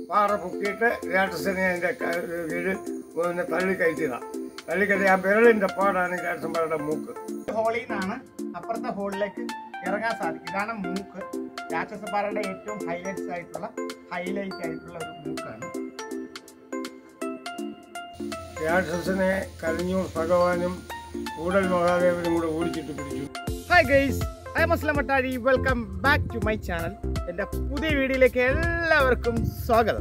പാറ പൊക്കിയിട്ട് രാക്ഷസനെ അതിൻ്റെ കീഴിൽ പിന്നെ തള്ളി കയറ്റിയതാണ് തള്ളി കയറ്റി ആ വിരലിൻ്റെ പാടാണ് ഈ രാക്ഷസന്മാരുടെ മൂക്ക് ഹോളിൽ നിന്നാണ് അപ്പുറത്തെ ഹോളിലേക്ക് ഇറങ്ങാൻ സാധിക്കും ഇതാണ് മൂക്ക് രാക്ഷസപ്പാറയുടെ ഏറ്റവും ഹൈലൈറ്റ്സ് ആയിട്ടുള്ള ഹൈലൈറ്റ് ആയിട്ടുള്ള ഒരു മൂക്കാണ് രാക്ഷസനെ കലിഞ്ഞൂർ ഭഗവാനും കൂടൽ മഹാദേവനും കൂടെ ഓടിച്ചിട്ട് പിടിച്ചു ഹായ് ഗൈസ് ഐ മസ്ലം മട്ടാഴി welcome back to my channel എൻ്റെ പുതിയ വീഡിയോയിലേക്ക് എല്ലാവർക്കും സ്വാഗതം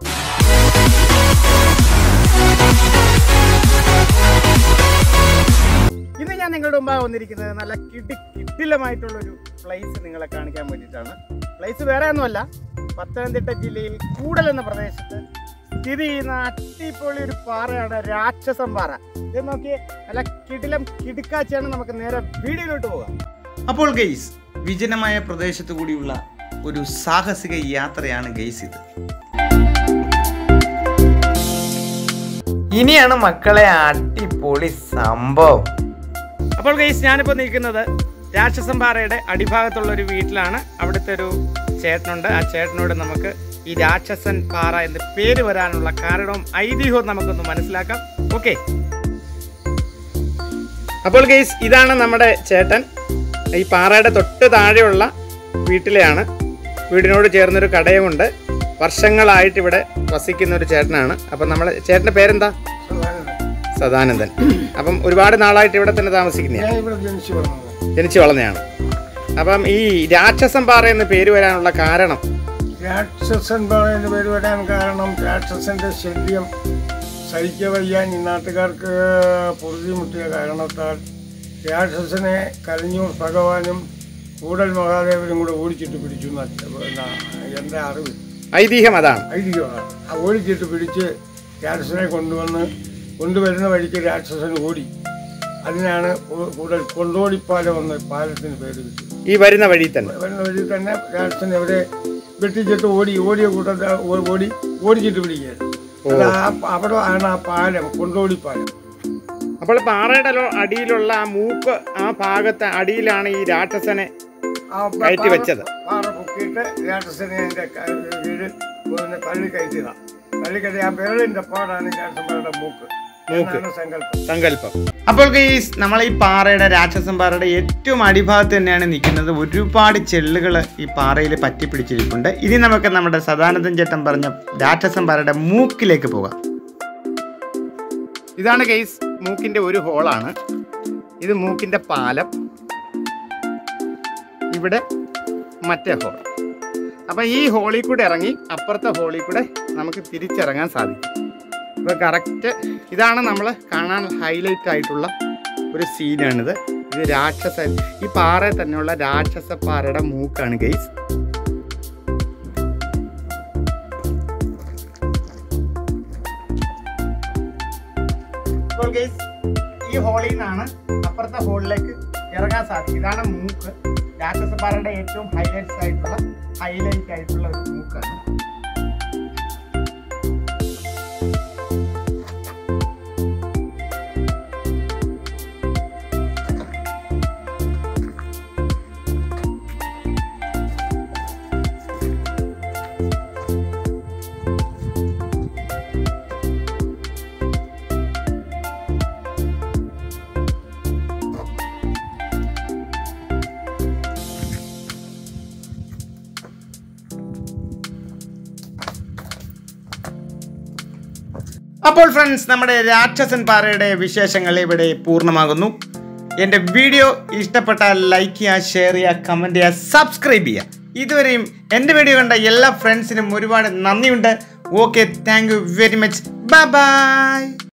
ഇന്ന് ഞാൻ നിങ്ങളുടെ മുമ്പാകെ വന്നിരിക്കുന്നത് നല്ല കിടി കിടിലമായിട്ടുള്ളൊരു പ്ലേസ് നിങ്ങളെ കാണിക്കാൻ വേണ്ടിയിട്ടാണ് പ്ലേസ് വേറെ ഒന്നുമല്ല പത്തനംതിട്ട ജില്ലയിൽ കൂടൽ എന്ന പ്രദേശത്ത് സ്ഥിതി ചെയ്യുന്ന അടിപൊളി ഒരു പാറയാണ് രാക്ഷസം പാറ ഇത് നോക്കി നല്ല കിടിലം കിടുക്കാച്ചിയാണ് നമുക്ക് നേരെ വീഡിയോയിലോട്ട് പോകാം അപ്പോൾ ഗെയ്സ് വിജനമായ പ്രദേശത്തു കൂടിയുള്ള ഒരു സാഹസിക യാത്രയാണ് ഗെയ്സ് ഇത് ഇനിയാണ് മക്കളെ അടിപൊളി സംഭവം അപ്പോൾ ഗൈസ് ഞാനിപ്പോൾ നിൽക്കുന്നത് രാക്ഷസം പാറയുടെ അടിഭാഗത്തുള്ള ഒരു വീട്ടിലാണ് അവിടുത്തെ ഒരു ചേട്ടനുണ്ട് ആ ചേട്ടനോട് നമുക്ക് ഈ രാക്ഷസൻ പാറ എന്ന് പേര് വരാനുള്ള കാരണവും ഐതിഹ്യവും നമുക്കൊന്ന് മനസ്സിലാക്കാം ഓക്കെ അപ്പോൾ ഗൈസ് ഇതാണ് നമ്മുടെ ചേട്ടൻ ഈ പാറയുടെ തൊട്ട് താഴെയുള്ള വീട്ടിലെയാണ് വീടിനോട് ചേർന്നൊരു കടയുമുണ്ട് വർഷങ്ങളായിട്ട് ഇവിടെ വസിക്കുന്ന ഒരു ചേട്ടനാണ് അപ്പം നമ്മൾ ചേട്ടൻ്റെ പേരെന്താ സദാനന്ദൻ അപ്പം ഒരുപാട് നാളായിട്ട് ഇവിടെ തന്നെ താമസിക്കുന്നതാണ് ഞാൻ ഇവിടെ ജനിച്ചു വന്നത് ജനിച്ചു വളർന്നതാണ് അപ്പം ഈ രാക്ഷസൻ പാറ എന്ന് പേര് വരാനുള്ള കാരണം രാക്ഷസൻ പറയുന്ന പേര് വരാൻ കാരണം രാക്ഷസന്റെ ശല്യം സഹിക്ക വയ്യാൻ ഈ നാട്ടുകാർക്ക് പൊറുതിമുട്ടിയ കാരണത്താൽ രാക്ഷസനെ കലിഞ്ഞൂർ ഭഗവാനും കൂടൽ മഹാദേവനും കൂടെ ഓടിച്ചിട്ട് പിടിച്ചു എന്നാ എന്നാ എൻ്റെ അറിവ് ഐതിഹ്യം അതാണ് ഐതിഹ്യമാണ് ആ ഓടിച്ചിട്ട് പിടിച്ച് രാക്ഷസനെ കൊണ്ടുവന്ന് കൊണ്ടുവരുന്ന വഴിക്ക് രാക്ഷസൻ ഓടി അതിനാണ് കൂ- കൂടൽ കൊണ്ടോടിപ്പാലം എന്ന പാലത്തിന് പേര് കിട്ടിയത് ഈ വരുന്ന വഴി തന്നെ വരുന്ന വഴി തന്നെ രാക്ഷസൻ എവിടെ വെട്ടിച്ചിട്ട് ഓടി ഓടിയ കൂട്ടത്തിൽ ഓ- ഓടി ഓടിച്ചിട്ട് പിടിക്കുകയാണ് അത് ആ അവിടെ ആണ് ആ പാലം കൊണ്ടോടിപ്പാലം അപ്പോൾ പാറയുടെ ലോ- അടിയിലുള്ള ആ മൂക്ക് ആ ഭാഗത്തെ അടിയിലാണ് ഈ രാക്ഷസനെ ആ പ- കയറ്റി പാറ- വെച്ചത്. പാറ പൊക്കിയിട്ട് രാക്ഷസനെ അതിൻ്റെ ക- കീഴിൽ പിന്നെ തള്ളി കയറ്റിയതാണ് തള്ളി കയറ്റി ആ വിരലിൻ്റെ പാടാണ് ഈ രാക്ഷസന്മാരുടെ മൂക്ക് മൂക്ക്. എന്നാണ് സങ്കല്പം സങ്കല്പം അപ്പോൾ ഗെയ്സ് നമ്മൾ ഈ പാറയുടെ രാക്ഷസൻ പാറയുടെ ഏറ്റവും അടിഭാഗത്ത് തന്നെയാണ് നിൽക്കുന്നത് ഒരുപാട് ചെള്ളുകൾ ഈ പാറയിൽ പറ്റിപ്പിടിച്ചിരിപ്പുണ്ട് ഇനി നമുക്ക് നമ്മുടെ സദാനന്ദൻ ചേട്ടൻ പറഞ്ഞ രാക്ഷസൻ പാറയുടെ മൂക്കിലേക്ക് പോകാം ഇതാണ് കേസ് മൂക്കിന്റെ ഒരു ഹോളാണ് ഇത് മൂക്കിന്റെ പാലം ഇവിടെ മറ്റേ ഹോൾ അപ്പം ഈ ഹോളിൽ കൂടെ ഇറങ്ങി അപ്പുറത്തെ ഹോളിൽ കൂടെ നമുക്ക് തിരിച്ചിറങ്ങാൻ സാധിക്കും ഇപ്പോൾ കറക്റ്റ് ഇതാണ് നമ്മൾ കാണാൻ ഹൈലൈറ്റ് ആയിട്ടുള്ള ഒരു സീനാണിത് ഇത് രാക്ഷസ ഈ പാറയിൽ തന്നെയുള്ള രാക്ഷസ പാറയുടെ മൂക്കാണ് ഗെയ്സ് ഇപ്പോൾ ഗൈസ് ഈ ഹോളിൽ നിന്നാണ് അപ്പുറത്തെ ഹോളിലേക്ക് ഇറങ്ങാൻ സാധിക്കും ഇതാണ് മൂക്ക് രാക്ഷസപ്പാറയുടെ ഏറ്റവും ഹൈലൈറ്റ്സ് ആയിട്ടുള്ള ഹൈലൈറ്റ് ആയിട്ടുള്ള ഒരു മൂക്കാണ് അപ്പോൾ ഫ്രണ്ട്സ് നമ്മുടെ രാക്ഷസൻ പാറയുടെ വിശേഷങ്ങൾ ഇവിടെ പൂർണ്ണമാകുന്നു എൻ്റെ വീഡിയോ ഇഷ്ടപ്പെട്ടാൽ ലൈക്ക് ചെയ്യുക ഷെയർ ചെയ്യുക കമൻറ്റ് ചെയ്യുക സബ്സ്ക്രൈബ് ചെയ്യുക ഇതുവരെയും എൻ്റെ വീഡിയോ കണ്ട എല്ലാ ഫ്രണ്ട്സിനും ഒരുപാട് നന്ദിയുണ്ട് okay thank you very much bye by